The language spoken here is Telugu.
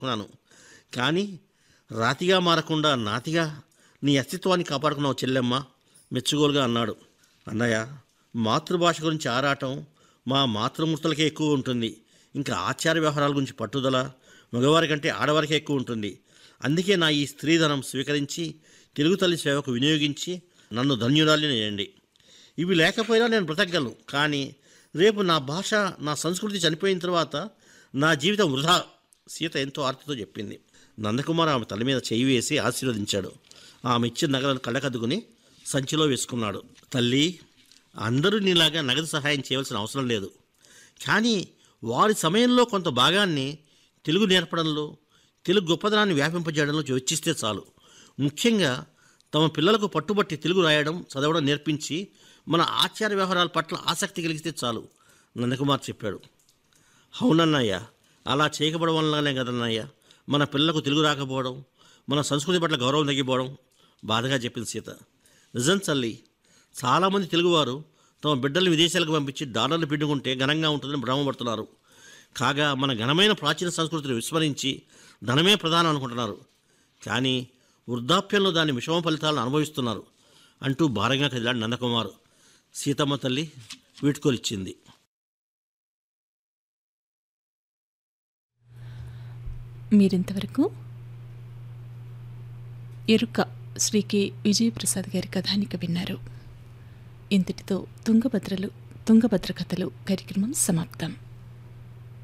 అనుకున్నాను కానీ రాతిగా మారకుండా నాతిగా నీ అస్తిత్వాన్ని కాపాడుకున్నావు చెల్లెమ్మ మెచ్చుగోలుగా అన్నాడు అన్నయ్య మాతృభాష గురించి ఆరాటం మా మాతృమూర్తులకే ఎక్కువ ఉంటుంది ఇంకా ఆచార వ్యవహారాల గురించి పట్టుదల మగవారి కంటే ఆడవారికే ఎక్కువ ఉంటుంది అందుకే నా ఈ స్త్రీధనం స్వీకరించి తెలుగు తల్లి సేవకు వినియోగించి నన్ను ధన్యురాలిని చేయండి ఇవి లేకపోయినా నేను బ్రతకగలను కానీ రేపు నా భాష నా సంస్కృతి చనిపోయిన తర్వాత నా జీవితం వృధా సీత ఎంతో ఆర్తితో చెప్పింది నందకుమార్ ఆమె తల మీద చేయి వేసి ఆశీర్వదించాడు ఆమె ఇచ్చిన నగలను కళ్ళకద్దుకుని సంచిలో వేసుకున్నాడు తల్లి అందరూ నీలాగా నగదు సహాయం చేయవలసిన అవసరం లేదు కానీ వారి సమయంలో కొంత భాగాన్ని తెలుగు నేర్పడంలో తెలుగు గొప్పదనాన్ని వ్యాపింపజేయడంలో వెచ్చిస్తే చాలు ముఖ్యంగా తమ పిల్లలకు పట్టుబట్టి తెలుగు రాయడం చదవడం నేర్పించి మన ఆచార వ్యవహారాల పట్ల ఆసక్తి కలిగిస్తే చాలు నందకుమార్ చెప్పాడు అవునన్నయ్య అలా చేయకపోవడం వల్లనే కదన్నయ్య మన పిల్లలకు తెలుగు రాకపోవడం మన సంస్కృతి పట్ల గౌరవం తగ్గిపోవడం బాధగా చెప్పింది సీత నిజం తల్లి చాలామంది తెలుగువారు తమ బిడ్డల్ని విదేశాలకు పంపించి డాలర్లు పిండుకుంటే ఘనంగా ఉంటుందని భ్రమపడుతున్నారు కాగా మన ఘనమైన ప్రాచీన సంస్కృతిని విస్మరించి ధనమే ప్రధానం అనుకుంటున్నారు కానీ వృద్ధాప్యంలో దాని విషమ ఫలితాలను అనుభవిస్తున్నారు అంటూ భారంగా కదిలాడు నందకుమారు సీతమ్మ తల్లి వీడ్కోలిచ్చింది మీరింతవరకు ఎరుక శ్రీ కె విజయప్రసాద్ గారి కథానిక విన్నారు ఇంతటితో తుంగభద్రలు తుంగభద్ర కథలు కార్యక్రమం సమాప్తం